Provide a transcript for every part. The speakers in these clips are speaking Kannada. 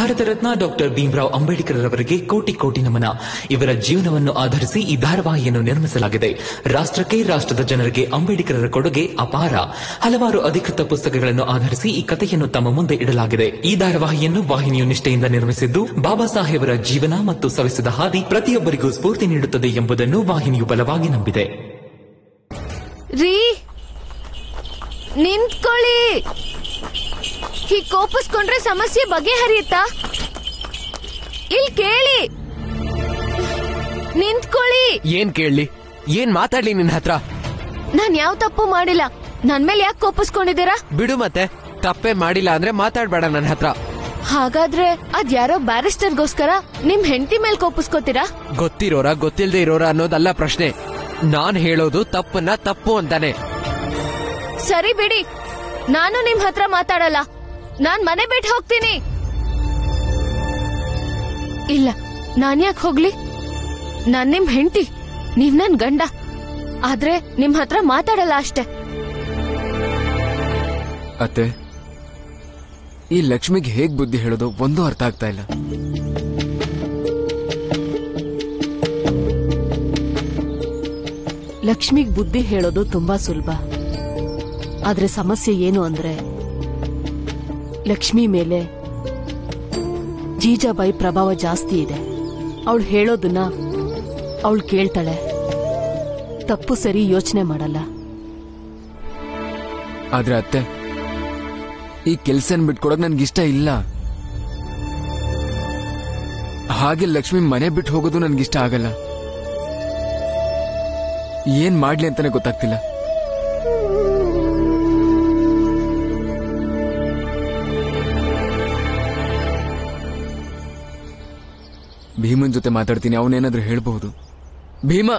ಭಾರತ ರತ್ನ ಡಾಕ್ಟರ್ ಭೀಮ್ರಾವ್ ಅಂಬೇಡ್ಕರ್ ಅವರಿಗೆ ಕೋಟಿ ಕೋಟಿ ನಮನ ಇವರ ಜೀವನವನ್ನು ಆಧರಿಸಿ ಈ ಧಾರಾವಾಹಿಯನ್ನು ನಿರ್ಮಿಸಲಾಗಿದೆ ರಾಷ್ಟ್ರಕ್ಕೆ ರಾಷ್ಟ್ರದ ಜನರಿಗೆ ಅಂಬೇಡ್ಕರರ ಕೊಡುಗೆ ಅಪಾರ ಹಲವಾರು ಅಧಿಕೃತ ಪುಸ್ತಕಗಳನ್ನು ಆಧರಿಸಿ ಈ ಕಥೆಯನ್ನು ತಮ್ಮ ಮುಂದೆ ಇಡಲಾಗಿದೆ ಈ ಧಾರಾವಾಹಿಯನ್ನು ವಾಹಿನಿಯು ನಿಷ್ಠೆಯಿಂದ ನಿರ್ಮಿಸಿದ್ದು ಬಾಬಾ ಸಾಹೇಬರ ಜೀವನ ಮತ್ತು ಸವಿಸಿದ ಹಾದಿ ಪ್ರತಿಯೊಬ್ಬರಿಗೂ ಸ್ಫೂರ್ತಿ ನೀಡುತ್ತದೆ ಎಂಬುದನ್ನು ವಾಹಿನಿಯು ಬಲವಾಗಿ ನಂಬಿದೆ ರೀ ನಿಂತ್ಕೊಳ್ಳಿ ಹೀಗ್ ಕೋಪಿಸ್ಕೊಂಡ್ರೆ ಸಮಸ್ಯೆ ಬಗೆಹರಿಯುತ್ತಾ ಇಲ್ಲಿ ಕೇಳಿ ನಿಂತ್ಕೊಳ್ಳಿ ಏನ್ ಕೇಳಲಿ ಏನ್ ಮಾತಾಡ್ಲಿ ನಿನ್ ಹತ್ರ ನಾನ್ ಯಾವ ತಪ್ಪು ಮಾಡಿಲ್ಲ ನನ್ ಮೇಲೆ ಯಾಕೆ ಕೋಪಿಸ್ಕೊಂಡಿದ್ದೀರಾ ಬಿಡು ಮತ್ತೆ ತಪ್ಪೇ ಮಾಡಿಲ್ಲ ಅಂದ್ರೆ ಮಾತಾಡ್ಬೇಡ ನನ್ ಹತ್ರ ಹಾಗಾದ್ರೆ ಅದ್ ಯಾರೋ ಬ್ಯಾರಿಸ್ಟರ್ಗೋಸ್ಕರ ನಿಮ್ ಹೆಂಡತಿ ಮೇಲ್ ಕೋಪಿಸ್ಕೋತೀರಾ ಗೊತ್ತಿರೋರ ಗೊತ್ತಿಲ್ದೇ ಇರೋರ ಅನ್ನೋದಲ್ಲ ಪ್ರಶ್ನೆ ನಾನ್ ಹೇಳೋದು ತಪ್ಪನ್ನ ತಪ್ಪು ಅಂತಾನೆ ಸರಿ ಬಿಡಿ ನಾನು ನಿಮ್ ಹತ್ರ ಮಾತಾಡಲ್ಲ ನಾನ್ ಮನೆ ಬಿಟ್ಟು ಹೋಗ್ತೀನಿ ಇಲ್ಲ ನಾನ್ ಯಾಕೆ ಹೋಗ್ಲಿ ನಾನ್ ನಿಮ್ ಹೆಂಡತಿ ನೀವ್ ನನ್ ಗಂಡ ಆದ್ರೆ ನಿಮ್ ಹತ್ರ ಮಾತಾಡಲ್ಲ ಅಷ್ಟೇ ಅತ್ತೆ ಈ ಲಕ್ಷ್ಮಿಗೆ ಹೇಗ್ ಬುದ್ಧಿ ಹೇಳೋದು ಒಂದೂ ಅರ್ಥ ಆಗ್ತಾ ಇಲ್ಲ ಲಕ್ಷ್ಮಿಗ್ ಬುದ್ಧಿ ಹೇಳೋದು ತುಂಬಾ ಸುಲಭ ಆದ್ರೆ ಸಮಸ್ಯೆ ಏನು ಅಂದ್ರೆ ಲಕ್ಷ್ಮಿ ಮೇಲೆ ಜೀಜಾಬಾಯಿ ಪ್ರಭಾವ ಜಾಸ್ತಿ ಇದೆ ಅವಳು ಹೇಳೋದನ್ನ ಅವಳು ಕೇಳ್ತಾಳೆ ತಪ್ಪು ಸರಿ ಯೋಚನೆ ಮಾಡಲ್ಲ ಆದ್ರೆ ಅತ್ತೆ ಈ ಕೆಲ್ಸನ್ ಬಿಟ್ಕೊಡಕ್ ನನ್ಗಿಷ್ಟ ಇಲ್ಲ ಹಾಗೆ ಲಕ್ಷ್ಮಿ ಮನೆ ಬಿಟ್ಟು ಹೋಗೋದು ನನ್ಗಿಷ್ಟ ಆಗಲ್ಲ ಏನ್ ಮಾಡ್ಲಿ ಅಂತಾನೆ ಗೊತ್ತಾಗ್ತಿಲ್ಲ ಭೀಮನ್ ಜೊತೆ ಮಾತಾಡ್ತೀನಿ ಅವನೇನಾದ್ರೂ ಹೇಳ್ಬಹುದು ಭೀಮ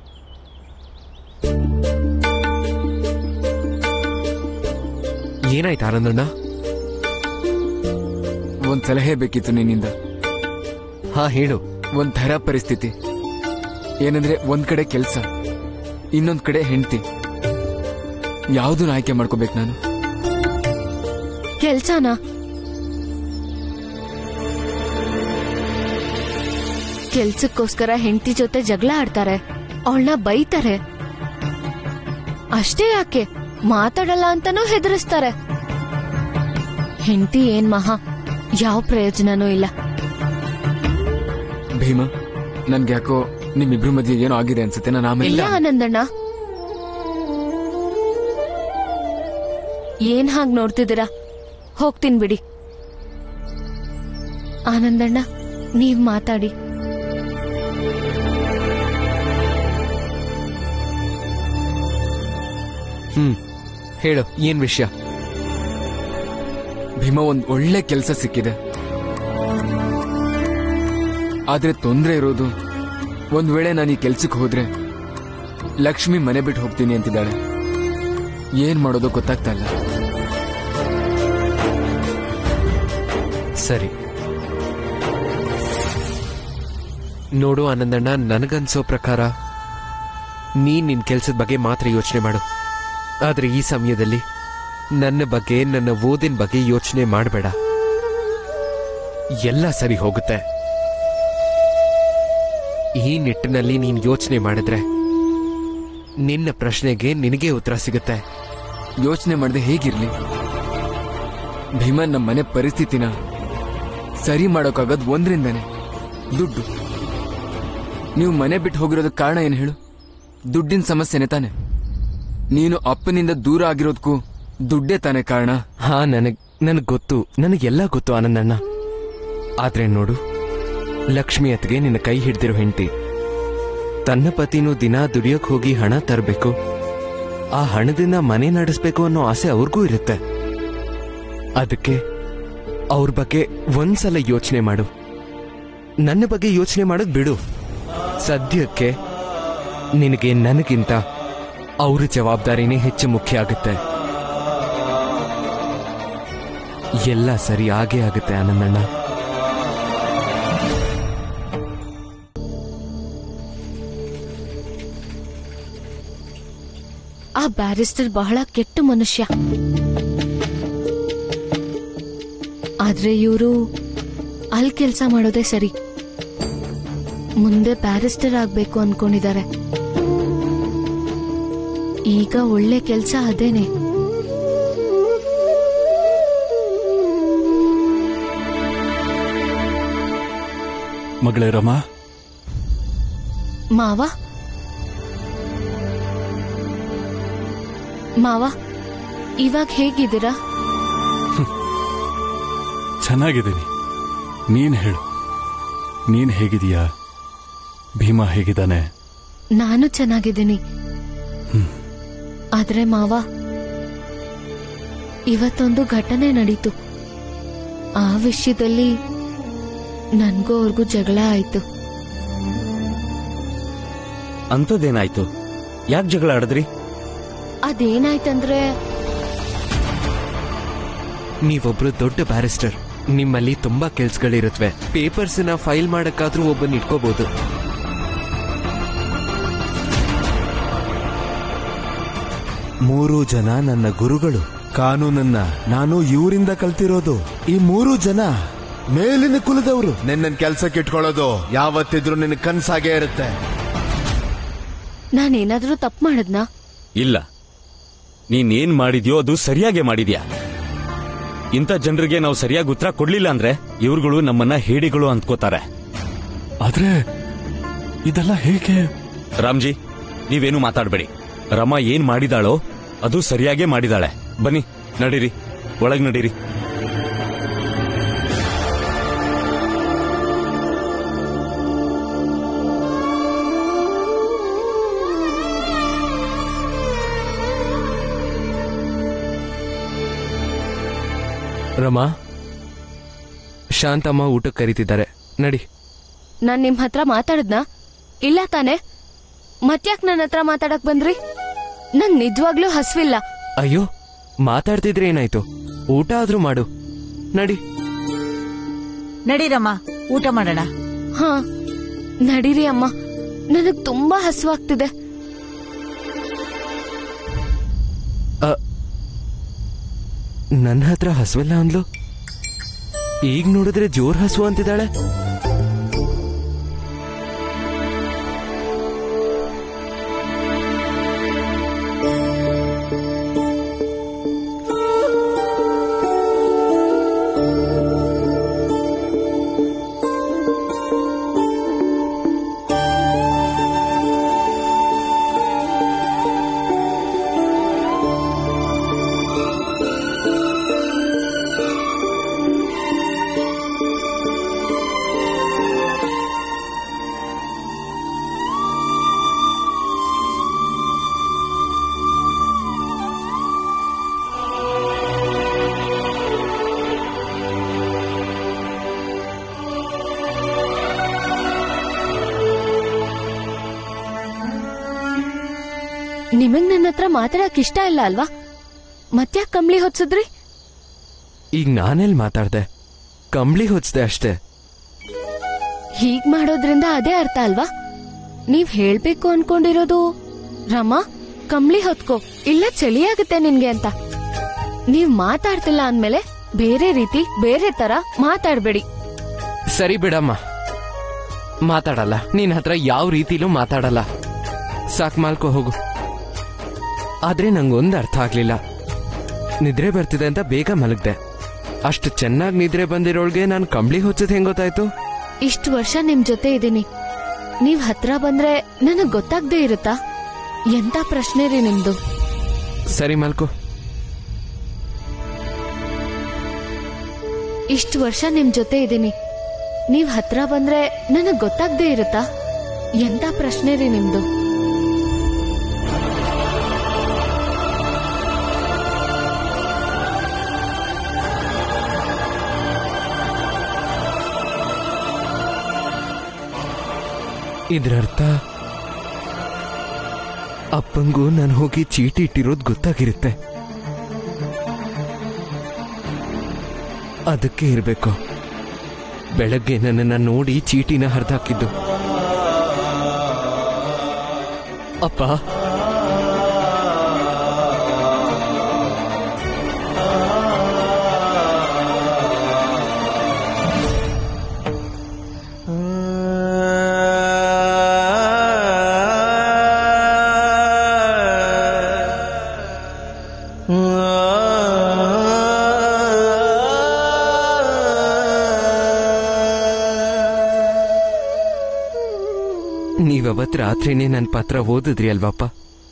ಏನಾಯ್ತು ಆನಂದಣ್ಣ ಒಂದ್ ಸಲಹೆ ಬೇಕಿತ್ತು ನಿನ್ನಿಂದ ಹಾ ಹೇಳು ಒಂದ್ ಥರ ಪರಿಸ್ಥಿತಿ ಏನಂದ್ರೆ ಒಂದ್ ಕಡೆ ಕೆಲ್ಸ ಇನ್ನೊಂದ್ ಕಡೆ ಹೆಂಡತಿ ಯಾವ್ದನ್ನ ಆಯ್ಕೆ ಮಾಡ್ಕೋಬೇಕು ನಾನು ಕೆಲ್ಸನ ಕೆಲ್ಸಕ್ಕೋಸ್ಕರ ಹೆಂಡತಿ ಜೊತೆ ಜಗಳ ಆಡ್ತಾರೆ ಅವಳನ್ನ ಬೈತಾರೆ ಅಷ್ಟೇ ಯಾಕೆ ಮಾತಾಡಲ್ಲ ಅಂತಾನೂ ಹೆದರಿಸ್ತಾರೆ ಹೆಂಡತಿ ಏನ್ ಮಹಾ ಯಾವ ಪ್ರಯೋಜನನೂ ಇಲ್ಲ ಭೀಮ ನನ್ಗೆ ಯಾಕೋ ನಿಮ್ಮಿಬ್ರು ಮಧ್ಯೆ ಏನೋ ಆಗಿದೆ ಅನ್ಸುತ್ತೆ ನಾನು ಇಲ್ಲ ಆಮೇಲೆ ಆನಂದಣ್ಣ ಏನ್ ಹಾಗ್ ನೋಡ್ತಿದ್ದೀರಾ ಹೋಗ್ತೀನಿ ಬಿಡಿ ಆನಂದಣ್ಣ ನೀವ್ ಮಾತಾಡಿ ಹ್ಮ್ ಹೇಳು ಏನ್ ವಿಷಯ ಭೀಮ ಒಂದ್ ಒಳ್ಳೆ ಕೆಲಸ ಸಿಕ್ಕಿದೆ ಆದ್ರೆ ತೊಂದ್ರೆ ಇರೋದು ಒಂದ್ ವೇಳೆ ನಾನು ಈ ಕೆಲ್ಸಕ್ಕೆ ಹೋದ್ರೆ ಲಕ್ಷ್ಮಿ ಮನೆ ಬಿಟ್ಟು ಹೋಗ್ತೀನಿ ಅಂತಿದ್ದಾಳೆ ಏನ್ ಮಾಡೋದು ಗೊತ್ತಾಗ್ತಾ ಇಲ್ಲ ಸರಿ ನೋಡು ಆನಂದಣ್ಣ ನನಗನ್ಸೋ ಪ್ರಕಾರ ನೀನ್ ನಿನ್ ಕೆಲ್ಸದ ಬಗ್ಗೆ ಮಾತ್ರ ಯೋಚನೆ ಮಾಡು ಆದ್ರೆ ಈ ಸಮಯದಲ್ಲಿ ನನ್ನ ಬಗ್ಗೆ ನನ್ನ ಓದಿನ ಬಗ್ಗೆ ಯೋಚನೆ ಮಾಡಬೇಡ ಎಲ್ಲ ಸರಿ ಹೋಗುತ್ತೆ ಈ ನಿಟ್ಟಿನಲ್ಲಿ ನೀನ್ ಯೋಚನೆ ಮಾಡಿದ್ರೆ ನಿನ್ನ ಪ್ರಶ್ನೆಗೆ ನಿನಗೆ ಉತ್ತರ ಸಿಗುತ್ತೆ ಯೋಚನೆ ಮಾಡದೆ ಹೇಗಿರ್ಲಿ ಭೀಮನ್ ನಮ್ಮ ಮನೆ ಪರಿಸ್ಥಿತಿನ ಸರಿ ಮಾಡೋಕ್ಕಾಗೋದು ಒಂದ್ರಿಂದಾನೆ ದುಡ್ಡು ನೀವು ಮನೆ ಬಿಟ್ಟು ಹೋಗಿರೋದಕ್ಕೆ ಕಾರಣ ಏನು ಹೇಳು ದುಡ್ಡಿನ ಸಮಸ್ಯೆನೆ ತಾನೆ ನೀನು ಅಪ್ಪನಿಂದ ದೂರ ಆಗಿರೋದಕ್ಕೂ ದುಡ್ಡೇ ತಾನೆ ಕಾರಣ ಹಾ ನನಗ್ ನನಗ್ ಗೊತ್ತು ನನಗೆಲ್ಲ ಗೊತ್ತು ಆನಂದಣ್ಣ ಆದ್ರೆ ನೋಡು ಲಕ್ಷ್ಮಿ ಅತ್ಗೆ ನಿನ್ನ ಕೈ ಹಿಡ್ದಿರೋ ಹೆಂಡತಿ ತನ್ನ ಪತಿನೂ ದಿನ ದುಡಿಯೋಕ್ ಹೋಗಿ ಹಣ ತರಬೇಕು ಆ ಹಣದಿಂದ ಮನೆ ನಡೆಸ್ಬೇಕು ಅನ್ನೋ ಆಸೆ ಅವ್ರಿಗೂ ಇರುತ್ತೆ ಅದಕ್ಕೆ ಅವ್ರ ಬಗ್ಗೆ ಒಂದ್ಸಲ ಯೋಚನೆ ಮಾಡು ನನ್ನ ಬಗ್ಗೆ ಯೋಚನೆ ಮಾಡೋದ್ ಬಿಡು ಸದ್ಯಕ್ಕೆ ನಿನಗೆ ನನಗಿಂತ ಅವ್ರ ಜವಾಬ್ದಾರಿನೇ ಹೆಚ್ಚು ಮುಖ್ಯ ಆಗುತ್ತೆ ಎಲ್ಲ ಸರಿ ಆಗೇ ಆಗುತ್ತೆ ಆನಂದಣ್ಣ ಆ ಬ್ಯಾರಿಸ್ಟರ್ ಬಹಳ ಕೆಟ್ಟ ಮನುಷ್ಯ ಆದ್ರೆ ಇವರು ಅಲ್ಲಿ ಕೆಲಸ ಮಾಡೋದೇ ಸರಿ ಮುಂದೆ ಬ್ಯಾರಿಸ್ಟರ್ ಆಗ್ಬೇಕು ಅನ್ಕೊಂಡಿದ್ದಾರೆ ಈಗ ಒಳ್ಳೆ ಕೆಲ್ಸ ಅದೇನೆ ಮಗಳೇ ರಮಾ ಮಾವ ಮಾವ ಇವಾಗ ಹೇಗಿದ್ದೀರಾ ಚೆನ್ನಾಗಿದ್ದೀನಿ ನೀನ್ ಹೇಳು ನೀನ್ ಹೇಗಿದೀಯಾ ಭೀಮಾ ಹೇಗಿದ್ದಾನೆ ನಾನು ಚೆನ್ನಾಗಿದ್ದೀನಿ ಆದ್ರೆ ಮಾವ ಇವತ್ತೊಂದು ಘಟನೆ ನಡೀತು ಆ ವಿಷಯದಲ್ಲಿ ನನ್ಗೂ ಅವ್ರಿಗೂ ಜಗಳ ಆಯ್ತು ಅಂಥದ್ದೇನಾಯ್ತು ಯಾಕೆ ಜಗಳ ಆಡಿದ್ರಿ ಅದೇನಾಯ್ತಂದ್ರೆ ನೀವೊಬ್ರು ದೊಡ್ಡ ಬ್ಯಾರಿಸ್ಟರ್ ನಿಮ್ಮಲ್ಲಿ ತುಂಬಾ ಕೆಲ್ಸಗಳಿರುತ್ತವೆ ಪೇಪರ್ಸ್ ನ ಫೈಲ್ ಮಾಡಕ್ಕಾದ್ರೂ ಒಬ್ಬನ್ ಇಟ್ಕೋಬಹುದು ಮೂರು ಜನ ನನ್ನ ಗುರುಗಳು ಕಾನೂನನ್ನ ನಾನು ಇವರಿಂದ ಕಲ್ತಿರೋದು ಈ ಮೂರು ಜನ ಮೇಲಿನ ಕುಲದವರು ನಿನ್ನ ಕೆಲ್ಸಕ್ಕೆ ಇಟ್ಕೊಳ್ಳೋದು ಯಾವತ್ತಿದ್ರು ನಿನ್ನ ಕನ್ಸಾಗೇ ಇರುತ್ತೆ ನಾನೇನಾದ್ರೂ ತಪ್ಪು ಮಾಡದ್ನಾ ಇಲ್ಲ ನೀನೇನ್ ಮಾಡಿದ್ಯೋ ಅದು ಸರಿಯಾಗೇ ಮಾಡಿದ್ಯಾ ಇಂಥ ಜನರಿಗೆ ನಾವು ಸರಿಯಾಗಿ ಉತ್ತರ ಕೊಡ್ಲಿಲ್ಲ ಅಂದ್ರೆ ಇವ್ರುಗಳು ನಮ್ಮನ್ನ ಹೇಡಿಗಳು ಅಂದ್ಕೋತಾರೆ ಆದ್ರೆ ಇದೆಲ್ಲ ಹೇಗೆ ರಾಮ್ಜಿ ನೀವೇನು ಮಾತಾಡ್ಬೇಡಿ ರಮಾ ಏನ್ ಮಾಡಿದಾಳೋ ಅದು ಸರಿಯಾಗೇ ಮಾಡಿದಾಳೆ ಬನ್ನಿ ನಡೀರಿ ಒಳಗ್ ನಡೀರಿ ರಮಾ ಶಾಂತಮ್ಮ ಊಟಕ್ಕೆ ಕರೀತಿದ್ದಾರೆ ನಡಿ ನಾನ್ ನಿಮ್ ಹತ್ರ ಮಾತಾಡದ್ನಾ ಇಲ್ಲ ತಾನೆ ಮತ್ಯಾಕ್ ನನ್ನ ಹತ್ರ ಮಾತಾಡಕ್ ಬಂದ್ರಿ ನಂಗ್ ನಿಜವಾಗ್ಲೂ ಹಸ್ವಿಲ್ಲ ಅಯ್ಯೋ ಮಾತಾಡ್ತಿದ್ರೆ ಏನಾಯ್ತು ಊಟ ಆದ್ರೂ ಮಾಡು ನಡಿ ನಡೀರಮ್ಮ ಊಟ ಮಾಡೋಣ ಹಾ ನಡೀರಿ ಅಮ್ಮ ನನಗ್ ತುಂಬಾ ಹಸುವಾಗ್ತಿದೆ ನನ್ನ ಹತ್ರ ಹಸುವಿಲ್ಲ ಅಂದ್ಲು ಈಗ ನೋಡಿದ್ರೆ ಜೋರ್ ಹಸು ಅಂತಿದ್ದಾಳೆ ನಿಮಗ್ ನನ್ನ ಹತ್ರ ಮಾತಾಡಕ್ ಇಷ್ಟ ಇಲ್ಲ ಅಲ್ವಾ ಮತ್ಯಾಕ್ ಕಂಬ್ಳಿ ಹೊತ್ಸಿದ್ರಿ ಈಗ ನಾನೆಲ್ ಮಾತಾಡ್ದೆ ಕಂಬ್ಳಿ ಹೊಚ್ದೆ ಅಷ್ಟೇ ಹೀಗ್ ಮಾಡೋದ್ರಿಂದ ಅದೇ ಅರ್ಥ ಅಲ್ವಾ ನೀವ್ ಹೇಳ್ಬೇಕು ಅನ್ಕೊಂಡಿರೋದು ರಮಾ ಕಂಬ್ಳಿ ಹೊತ್ಕೋ ಇಲ್ಲ ಚಳಿ ಆಗುತ್ತೆ ನಿನ್ಗೆ ಅಂತ ನೀವ್ ಮಾತಾಡ್ತಿಲ್ಲ ಅಂದ್ಮೇಲೆ ಬೇರೆ ರೀತಿ ಬೇರೆ ತರ ಮಾತಾಡ್ಬೇಡಿ ಸರಿ ಬಿಡಮ್ಮ ಮಾತಾಡಲ್ಲ ನಿನ್ ಹತ್ರ ಯಾವ ರೀತಿಲೂ ಮಾತಾಡಲ್ಲ ಸಾಕ್ ಮಾಲ್ಕೋ ಹೋಗು ಆದ್ರೆ ನಂಗೊಂದು ಅರ್ಥ ಆಗ್ಲಿಲ್ಲ ನಿದ್ರೆ ಬರ್ತಿದೆ ಅಂತ ಬೇಗ ಮಲಗ್ದೆ ಅಷ್ಟು ಚೆನ್ನಾಗಿ ನಿದ್ರೆ ಬಂದಿರೋಳ್ಗೆ ನಾನು ಕಂಬ್ಳಿ ಹೊಚ್ಚದ್ ಹೆಂಗ್ ಗೊತ್ತಾಯ್ತು ಇಷ್ಟು ವರ್ಷ ನಿಮ್ ಜೊತೆ ಇದೀನಿ ನೀವ್ ಹತ್ರ ಬಂದ್ರೆ ನನಗ್ ಗೊತ್ತಾಗ್ದೇ ಇರುತ್ತಾ ಎಂತ ಪ್ರಶ್ನೆ ರೀ ನಿಮ್ದು ಸರಿ ಮಲ್ಕೋ ಇಷ್ಟು ವರ್ಷ ನಿಮ್ ಜೊತೆ ಇದೀನಿ ನೀವ್ ಹತ್ರ ಬಂದ್ರೆ ನನಗ್ ಗೊತ್ತಾಗ್ದೇ ಇರುತ್ತಾ ಎಂತ ಪ್ರಶ್ನೆ ರೀ ನಿಮ್ದು ಇದ್ರರ್ಥ ಅಪ್ಪಂಗೂ ನಾನು ಹೋಗಿ ಚೀಟಿ ಇಟ್ಟಿರೋದು ಗೊತ್ತಾಗಿರುತ್ತೆ ಅದಕ್ಕೆ ಇರಬೇಕು ಬೆಳಗ್ಗೆ ನನ್ನನ್ನ ನೋಡಿ ಚೀಟಿನ ಹರಿದಾಕಿದ್ದು ಅಪ್ಪ ನೀವ್ ಅವತ್ ರಾತ್ರಿನೇ ನನ್ ಪತ್ರ ಓದಿದ್ರಿ ಅಲ್ವಪ್ಪ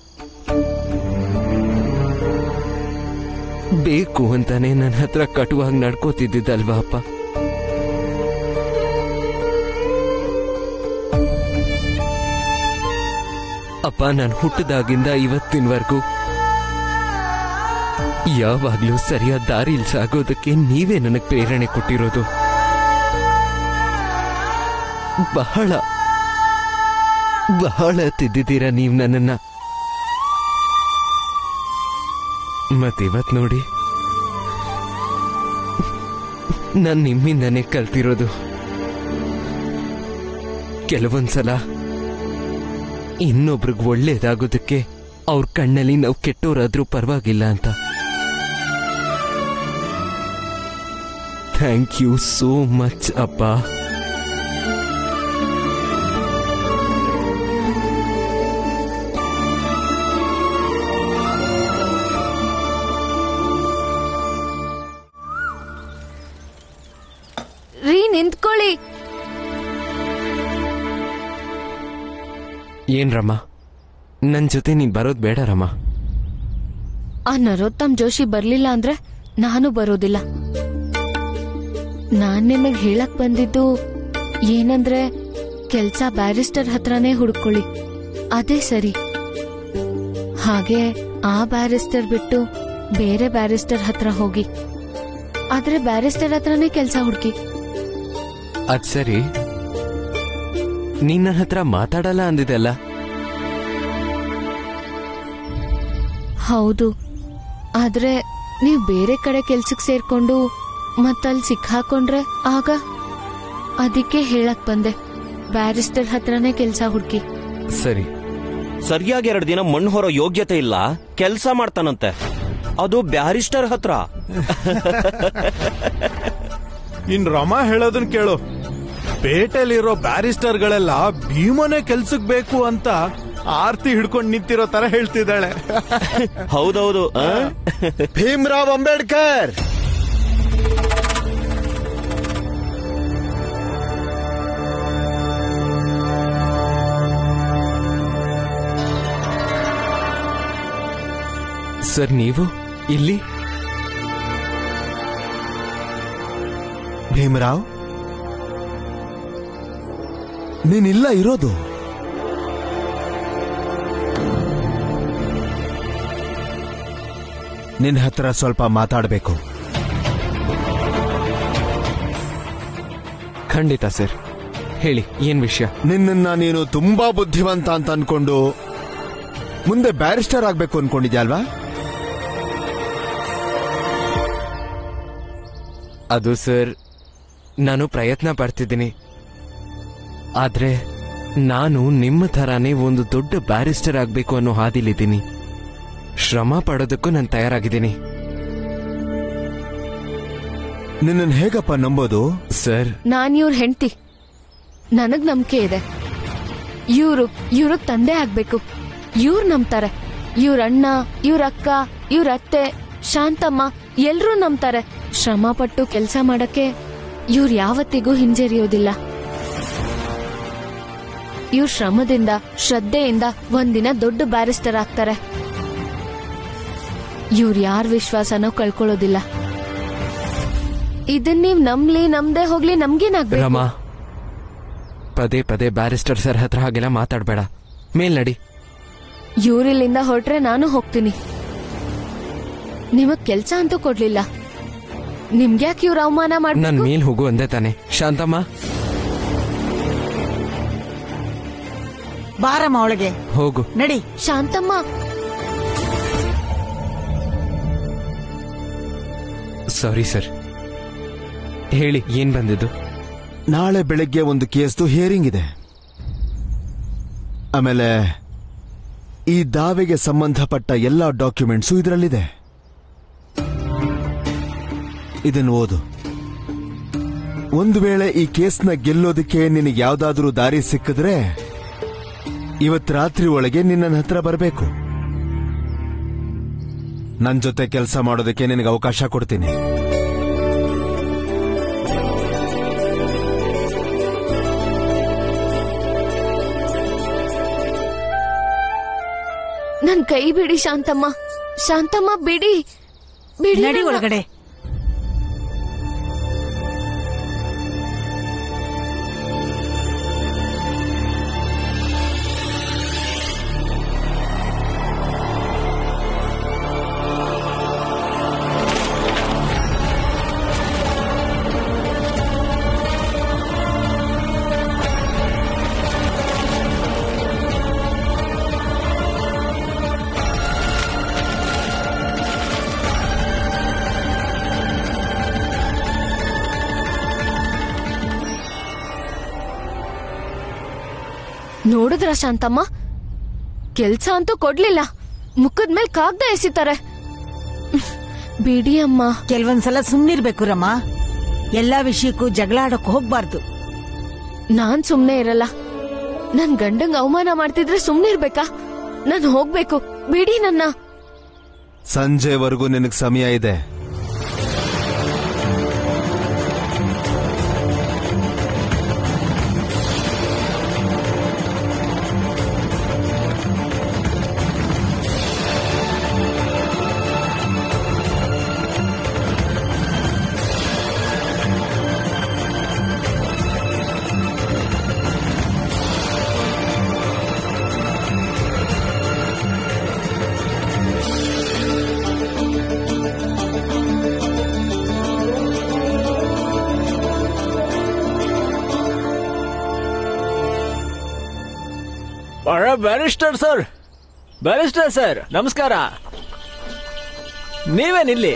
ಬೇಕು ಅಂತಾನೆ ನನ್ನ ಹತ್ರ ಕಟುವಾಗಿ ನಡ್ಕೋತಿದ್ದಿದ್ದಲ್ವಾ ಅಪ್ಪ ಅಪ್ಪ ನಾನು ಹುಟ್ಟಿದಾಗಿಂದ ಇವತ್ತಿನವರೆಗೂ ಯಾವಾಗ್ಲೂ ಸರಿಯಾದ ದಾರಿಲ್ ಸಾಗೋದಕ್ಕೆ ನೀವೇ ನನಗೆ ಪ್ರೇರಣೆ ಕೊಟ್ಟಿರೋದು ಬಹಳ ಬಹಳ ತಿದ್ದಿದ್ದೀರಾ ನೀವು ನನ್ನನ್ನ ಮತ್ತಿವತ್ ನೋಡಿ ನಾನ್ ನಿಮ್ಮಿಂದನೇ ಕಲ್ತಿರೋದು ಕೆಲವೊಂದ್ಸಲ ಇನ್ನೊಬ್ರಿಗೆ ಒಳ್ಳೇದಾಗೋದಕ್ಕೆ ಅವ್ರ ಕಣ್ಣಲ್ಲಿ ನಾವು ಕೆಟ್ಟೋರಾದ್ರೂ ಪರವಾಗಿಲ್ಲ ಅಂತ ಥ್ಯಾಂಕ್ ಯು ಸೋ ಮಚ್ ಅಪ್ಪ ರೀ ನಿಂತ್ಕೊಳ್ಳಿ ಏನ್ ರಮ್ಮ ನನ್ ಜೊತೆ ನೀನ್ ಬರೋದ್ ಬೇಡ ರಮ್ಮ ಆ ನರೋತ್ತಮ್ ಜೋಶಿ ಬರ್ಲಿಲ್ಲ ಅಂದ್ರೆ ನಾನು ಬರೋದಿಲ್ಲ ನಾನ್ ನಿಮಗ್ ಹೇಳಕ್ ಬಂದಿದ್ದು ಏನಂದ್ರೆ ಕೆಲ್ಸ ಬ್ಯಾರಿಸ್ಟರ್ ಹತ್ರನೇ ಹುಡ್ಕೊಳ್ಳಿ ಅದೇ ಸರಿ ಹಾಗೆ ಆ ಬ್ಯಾರಿಸ್ಟರ್ ಬಿಟ್ಟು ಬೇರೆ ಬ್ಯಾರಿಸ್ಟರ್ ಹತ್ರ ಹೋಗಿ ಆದ್ರೆ ಬ್ಯಾರಿಸ್ಟರ್ ಹತ್ರನೇ ಕೆಲ್ಸ ಹುಡುಕಿ ಅದ್ ಸರಿ ನೀನ್ ನನ್ ಹತ್ರ ಮಾತಾಡಲ್ಲ ಅಂದಿದೆಲ್ಲ ಹೌದು ಆದ್ರೆ ನೀವ್ ಬೇರೆ ಕಡೆ ಕೆಲ್ಸಕ್ ಸೇರ್ಕೊಂಡು ಮತ್ತಲ್ಲಿ ಸಿಕ್ಕಾಕೊಂಡ್ರೆ ಆಗ ಅದಕ್ಕೆ ಹೇಳಕ್ ಬಂದೆ ಬ್ಯಾರಿಸ್ಟರ್ ಹತ್ರನೇ ಕೆಲ್ಸ ಹುಡುಕಿ ಸರಿ ಸರಿಯಾಗಿ ಎರಡು ದಿನ ಮಣ್ಣು ಹೊರೋ ಯೋಗ್ಯತೆ ಇಲ್ಲ ಕೆಲಸ ಮಾಡ್ತಾನಂತೆ ಅದು ಬ್ಯಾರಿಸ್ಟರ್ ಹತ್ರ ಇನ್ ರಮಾ ಹೇಳೋದನ್ ಕೇಳು ಪೇಟೆಲಿರೋ ಬ್ಯಾರಿಸ್ಟರ್ಗಳೆಲ್ಲ ಭೀಮನೆ ಕೆಲ್ಸಕ್ ಬೇಕು ಅಂತ ಆರ್ತಿ ಹಿಡ್ಕೊಂಡ್ ನಿಂತಿರೋ ತರ ಹೇಳ್ತಿದ್ದಾಳೆ ಹೌದೌದು ಆ? ಭೀಮ್ರಾವ್ ಅಂಬೇಡ್ಕರ್ ಸರ್ ನೀವು ಇಲ್ಲಿ ಭೀಮರಾವ್ ನೀನಿಲ್ಲ ಇರೋದು ನಿನ್ ಹತ್ರ ಸ್ವಲ್ಪ ಮಾತಾಡ್ಬೇಕು ಖಂಡಿತ ಸರ್ ಹೇಳಿ ಏನ್ ವಿಷಯ ನಿನ್ನನ್ನ ನೀನು ತುಂಬಾ ಬುದ್ಧಿವಂತ ಅಂತ ಅನ್ಕೊಂಡು ಮುಂದೆ ಬ್ಯಾರಿಸ್ಟರ್ ಆಗ್ಬೇಕು ಅನ್ಕೊಂಡಿದ್ಯಾ ಅಲ್ವಾ ಅದು ಸರ್ ನಾನು ಪ್ರಯತ್ನ ಪಡ್ತಿದ್ದೀನಿ ಆದ್ರೆ ನಾನು ನಿಮ್ಮ ಥರಾನೇ ಒಂದು ದೊಡ್ಡ ಬ್ಯಾರಿಸ್ಟರ್ ಆಗ್ಬೇಕು ಅನ್ನೋ ಹಾದಿಲಿದ್ದೀನಿ ಶ್ರಮ ಪಡೋದಕ್ಕೂ ನಾನು ತಯಾರಾಗಿದ್ದೀನಿ ನಿನ್ನನ್ ಹೇಗಪ್ಪ ನಂಬೋದು ಸರ್ ನಾನ್ ಇವ್ರ ಹೆಂಡ್ತಿ ನನಗ್ ನಂಬಿಕೆ ಇದೆ ಇವ್ರು ಇವ್ರು ತಂದೆ ಆಗ್ಬೇಕು ಇವ್ರು ನಂಬ್ತಾರೆ ಇವ್ರ ಅಣ್ಣ ಇವ್ರ ಅಕ್ಕ ಇವ್ರ ಅತ್ತೆ ಶಾಂತಮ್ಮ ಎಲ್ರೂ ನಂಬ್ತಾರೆ ಶ್ರಮ ಪಟ್ಟು ಕೆಲಸ ಮಾಡಕ್ಕೆ ಇವ್ರು ಯಾವತ್ತಿಗೂ ಹಿಂಜರಿಯೋದಿಲ್ಲ ಇವ್ರ ಶ್ರಮದಿಂದ ಶ್ರದ್ಧೆಯಿಂದ ಒಂದಿನ ದೊಡ್ಡ ಬ್ಯಾರಿಸ್ಟರ್ ಆಗ್ತಾರೆ ಇವ್ರ ಯಾರ ವಿಶ್ವಾಸನೋ ಕಳ್ಕೊಳ್ಳೋದಿಲ್ಲ ಇದನ್ ನೀವ್ ನಂಬ್ಲಿ ನಮ್ದೇ ಹೋಗ್ಲಿ ನಮ್ಗೇನಾಗ್ಬೇಕು ರಮಾ ಪದೇ ಪದೇ ಬ್ಯಾರಿಸ್ಟರ್ ಸರ್ ಹತ್ರ ಹಾಗೆಲ್ಲ ಮಾತಾಡ್ಬೇಡ ಮೇಲ್ ನಡಿ ಇವ್ರಿಲ್ಲಿಂದ ಹೊರಟ್ರೆ ನಾನು ಹೋಗ್ತೀನಿ ನಿಮಗ್ ಕೆಲ್ಸ ಅಂತೂ ಕೊಡ್ಲಿಲ್ಲ ನಿಮ್ಗ್ಯಾಕ್ ಇವ್ರ ಅವಮಾನ ನನ್ ಮಾಡ್ಬೇಕು ಮೇಲ್ ಹೋಗು ಅಂದೆ ತಾನೆ ಶಾಂತಮ್ಮ ಬಾರಮ್ಮ ಅವಳಿಗೆ ಹೋಗು ನಡಿ ಶಾಂತಮ್ಮ ಸಾರಿ ಸರ್ ಹೇಳಿ ಏನ್ ಬಂದಿದ್ದು ನಾಳೆ ಬೆಳಗ್ಗೆ ಒಂದು ಕೇಸ್ದು ಹಿಯರಿಂಗ್ ಇದೆ ಆಮೇಲೆ ಈ ದಾವೆಗೆ ಸಂಬಂಧಪಟ್ಟ ಎಲ್ಲಾ ಡಾಕ್ಯುಮೆಂಟ್ಸು ಇದರಲ್ಲಿದೆ ಇದನ್ನು ಓದು ಒಂದು ವೇಳೆ ಈ ಕೇಸ್ನ ಗೆಲ್ಲೋದಕ್ಕೆ ನಿನಗೆ ಯಾವ್ದಾದ್ರೂ ದಾರಿ ಸಿಕ್ಕಿದ್ರೆ ಇವತ್ ರಾತ್ರಿ ಒಳಗೆ ನಿನ್ನ ಹತ್ರ ಬರಬೇಕು ನನ್ ಜೊತೆ ಕೆಲಸ ಮಾಡೋದಕ್ಕೆ ನಿನಗೆ ಅವಕಾಶ ಕೊಡ್ತೀನಿ ನನ್ ಕೈ ಬಿಡಿ ಶಾಂತಮ್ಮ ಶಾಂತಮ್ಮ ಬಿಡಿ ಬಿಡಿ ನಡಿ ನನ್ನ. ಒಳಗಡೆ ನೋಡಿದ್ರ ಶಾಂತಮ್ಮ ಕೆಲ್ಸ ಅಂತೂ ಕೊಡ್ಲಿಲ್ಲ ಮುಖದ ಮೇಲೆ ಕಾಗ್ದ ಎಸಿತಾರೆ ಬಿಡಿ ಅಮ್ಮ ಕೆಲವೊಂದ್ಸಲ ಸುಮ್ನಿರ್ಬೇಕು ರಮ್ಮ ಎಲ್ಲಾ ವಿಷಯಕ್ಕೂ ಜಗಳ ಆಡಕ್ ಹೋಗ್ಬಾರ್ದು ನಾನ್ ಸುಮ್ನೆ ಇರಲ್ಲ ನನ್ ಗಂಡಂಗ್ ಅವಮಾನ ಮಾಡ್ತಿದ್ರೆ ಸುಮ್ನೆ ಇರ್ಬೇಕಾ ನಾನ್ ಹೋಗ್ಬೇಕು ಬಿಡಿ ನನ್ನ ಸಂಜೆವರೆಗೂ ನಿನಗೆ ಸಮಯ ಇದೆ ಬ್ಯಾರಿಸ್ಟರ್ ಸರ್ ಬ್ಯಾರಿಸ್ಟರ್ ಸರ್ ನಮಸ್ಕಾರ ನೀವೇನಿಲ್ಲಿ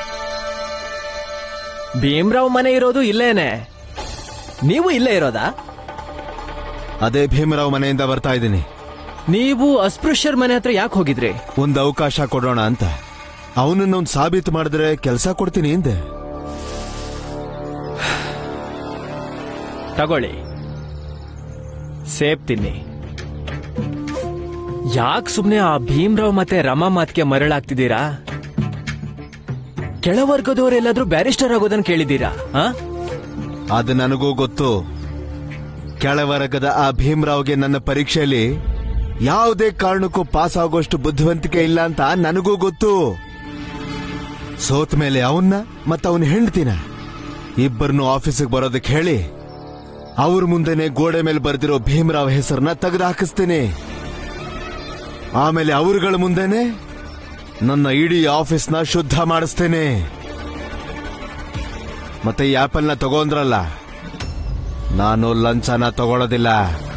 ಭೀಮ್ರಾವ್ ಮನೆ ಇರೋದು ಇಲ್ಲೇನೆ ನೀವು ಇಲ್ಲೇ ಇರೋದಾ ಅದೇ ಭೀಮರಾವ್ ಮನೆಯಿಂದ ಬರ್ತಾ ಇದ್ದೀನಿ ನೀವು ಅಸ್ಪೃಶ್ಯರ್ ಮನೆ ಹತ್ರ ಯಾಕೆ ಹೋಗಿದ್ರಿ ಒಂದು ಅವಕಾಶ ಕೊಡೋಣ ಅಂತ ಅವನನ್ನೊಂದು ಸಾಬೀತು ಮಾಡಿದ್ರೆ ಕೆಲಸ ಕೊಡ್ತೀನಿ ಹಿಂದೆ ತಗೊಳ್ಳಿ ಸೇಬ್ ತಿನ್ನಿ ಯಾಕೆ ಸುಮ್ನೆ ಆ ಭೀಮ್ರಾವ್ ಮತ್ತೆ ರಮಾ ಮಾತ್ಗೆ ಮರಳಾಗ್ತಿದ್ದೀರಾ ಕೆಳವರ್ಗದವರೆಲ್ಲಾದ್ರೂ ಬ್ಯಾರಿಸ್ಟರ್ ಆಗೋದನ್ನ ಕೇಳಿದ್ದೀರಾ ಆ ಅದು ನನಗೂ ಗೊತ್ತು ಕೆಳವರ್ಗದ ಆ ಭೀಮರಾವ್ಗೆ ನನ್ನ ಪರೀಕ್ಷೆಯಲ್ಲಿ ಯಾವುದೇ ಕಾರಣಕ್ಕೂ ಪಾಸ್ ಆಗೋಷ್ಟು ಬುದ್ಧಿವಂತಿಕೆ ಇಲ್ಲ ಅಂತ ನನಗೂ ಗೊತ್ತು ಸೋತ ಮೇಲೆ ಅವನ್ನ ಮತ್ತೆ ಅವನ ಹೆಂಡ್ತಿನ ಇಬ್ಬರನ್ನು ಆಫೀಸಿಗೆ ಬರೋದಕ್ಕೆ ಹೇಳಿ ಅವ್ರ ಮುಂದೆನೆ ಗೋಡೆ ಮೇಲೆ ಬರೆದಿರೋ ಭೀಮರಾವ್ ಹೆಸರನ್ನ ತೆಗೆದು ಹಾಕಿಸ್ತೀನಿ ಆಮೇಲೆ ಅವರುಗಳ ಮುಂದೆನೆ ನನ್ನ ಇಡೀ ಆಫೀಸ್ನ ಶುದ್ಧ ಮಾಡಿಸ್ತೇನೆ ಮತ್ತೆ ಈ ಆಪಲ್ನ ತಗೊಂಡ್ರಲ್ಲ ನಾನು ಲಂಚನ ತಗೊಳ್ಳೋದಿಲ್ಲ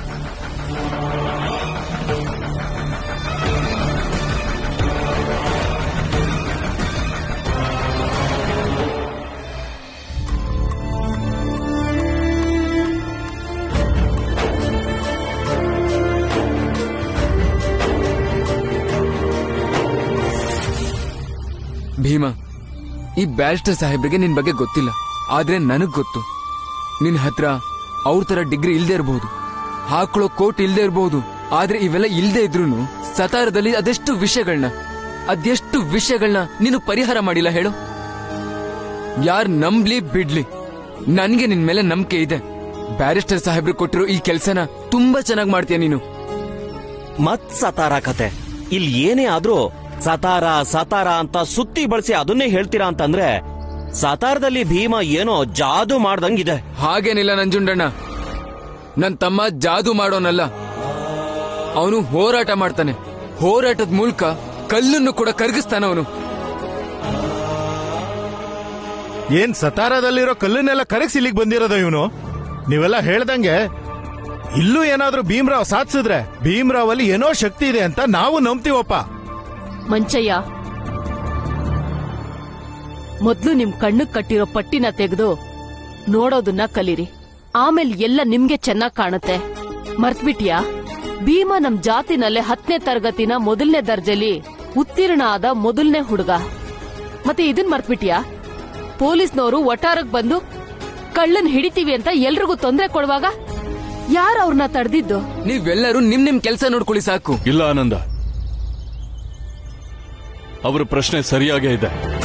ಭೀಮ ಈ ಬ್ಯಾರಿಸ್ಟರ್ ಸಾಹೇಬ್ರಿಗೆ ನಿನ್ ಬಗ್ಗೆ ಗೊತ್ತಿಲ್ಲ ಆದ್ರೆ ನನಗ್ ಗೊತ್ತು ನಿನ್ ಹತ್ರ ಅವ್ರ ತರ ಡಿಗ್ರಿ ಇಲ್ದೇ ಇರಬಹುದು ಹಾಕೊಳ್ಳೋ ಕೋಟ್ ಇಲ್ದೇ ಇರಬಹುದು ಆದ್ರೆ ಇವೆಲ್ಲ ಇಲ್ದೇ ಇದ್ರೂನು ಸತಾರದಲ್ಲಿ ಅದೆಷ್ಟು ವಿಷಯಗಳನ್ನ ಅದೆಷ್ಟು ವಿಷಯಗಳನ್ನ ನೀನು ಪರಿಹಾರ ಮಾಡಿಲ್ಲ ಹೇಳು ಯಾರ್ ನಂಬ್ಲಿ ಬಿಡ್ಲಿ ನನ್ಗೆ ನಿನ್ ಮೇಲೆ ನಂಬಿಕೆ ಇದೆ ಬ್ಯಾರಿಸ್ಟರ್ ಸಾಹೇಬ್ರು ಕೊಟ್ಟಿರೋ ಈ ಕೆಲ್ಸನ ತುಂಬಾ ಚೆನ್ನಾಗಿ ಮಾಡ್ತೀಯ ನೀನು ಮತ್ ಸತಾರ ಕತೆ ಇಲ್ಲಿ ಏನೇ ಆದ್ರೂ ಸತಾರ ಸತಾರ ಅಂತ ಸುತ್ತಿ ಬಳಸಿ ಅದನ್ನೇ ಹೇಳ್ತೀರಾ ಅಂತಂದ್ರೆ ಸತಾರದಲ್ಲಿ ಭೀಮ ಏನೋ ಜಾದು ಮಾಡ್ದಂಗಿದೆ ಹಾಗೇನಿಲ್ಲ ನಂಜುಂಡಣ್ಣ ನನ್ ತಮ್ಮ ಜಾದು ಮಾಡೋನಲ್ಲ ಅವನು ಹೋರಾಟ ಮಾಡ್ತಾನೆ ಹೋರಾಟದ ಮೂಲಕ ಕಲ್ಲನ್ನು ಕೂಡ ಕರಗಿಸ್ತಾನ ಅವನು ಏನ್ ಸತಾರದಲ್ಲಿರೋ ಕಲ್ಲನ್ನೆಲ್ಲ ಕರಗಿಸಿ ಇಲ್ಲಿಗೆ ಬಂದಿರೋದ ಇವನು ನೀವೆಲ್ಲ ಹೇಳ್ದಂಗೆ ಇಲ್ಲೂ ಏನಾದ್ರೂ ಭೀಮ್ರಾವ್ ಸಾಧಿಸಿದ್ರೆ ಭೀಮ್ರಾವ್ ಅಲ್ಲಿ ಏನೋ ಶಕ್ತಿ ಇದೆ ಅಂತ ನಾವು ನಂಬ್ತೀವಪ್ಪ ಮಂಚಯ್ಯ ಮೊದ್ಲು ನಿಮ್ ಕಣ್ಣಕ್ ಕಟ್ಟಿರೋ ಪಟ್ಟಿನ ತೆಗೆದು ನೋಡೋದನ್ನ ಕಲೀರಿ ಆಮೇಲೆ ಎಲ್ಲ ನಿಮ್ಗೆ ಚೆನ್ನಾಗ್ ಕಾಣುತ್ತೆ ಮರ್ತ್ಬಿಟ್ಯಾ ಭೀಮ ನಮ್ ಜಾತಿನಲ್ಲೇ ಹತ್ತನೇ ತರಗತಿನ ಮೊದಲನೇ ದರ್ಜೆಲಿ ಉತ್ತೀರ್ಣ ಆದ ಮೊದಲನೇ ಹುಡುಗ ಮತ್ತೆ ಇದನ್ ಮರ್ತ್ಬಿಟ್ಯಾ ಪೊಲೀಸ್ನವರು ಒಟ್ಟಾರಕ್ ಬಂದು ಕಳ್ಳನ್ ಹಿಡಿತೀವಿ ಅಂತ ಎಲ್ರಿಗೂ ತೊಂದರೆ ಕೊಡುವಾಗ ಯಾರು ಅವ್ರನ್ನ ತಡೆದಿದ್ದು ನೀವೆಲ್ಲರೂ ನಿಮ್ ನಿಮ್ ಕೆಲಸ ನೋಡ್ಕೊಳ್ಳಿ ಸಾಕು ಇಲ್ಲ ಆನಂದ ಅವರ ಪ್ರಶ್ನೆ ಸರಿಯಾಗೇ ಇದೆ